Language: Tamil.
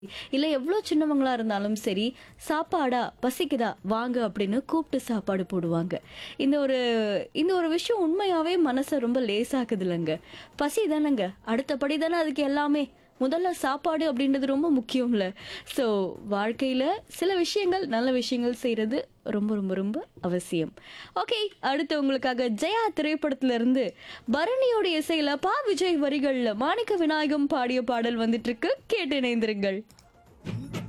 இல்ல எவ்வளோ சின்னவங்களா இருந்தாலும் சரி சாப்பாடா பசிக்குதா வாங்க அப்படின்னு கூப்பிட்டு சாப்பாடு போடுவாங்க இந்த ஒரு இந்த ஒரு விஷயம் உண்மையாவே மனசை ரொம்ப லேசாக்குது இல்லைங்க பசி தானேங்க அடுத்தபடி தானே அதுக்கு எல்லாமே முதல்ல சாப்பாடு அப்படின்றது ரொம்ப முக்கியம்ல ஸோ வாழ்க்கையில சில விஷயங்கள் நல்ல விஷயங்கள் செய்யறது ரொம்ப ரொம்ப ரொம்ப அவசியம் ஓகே அடுத்து உங்களுக்காக ஜெயா திரைப்படத்துல இருந்து பரணியோட இசையில பா விஜய் வரிகள்ல மாணிக்க விநாயகம் பாடிய பாடல் வந்துட்டு இருக்கு கேட்டு இணைந்திருங்கள்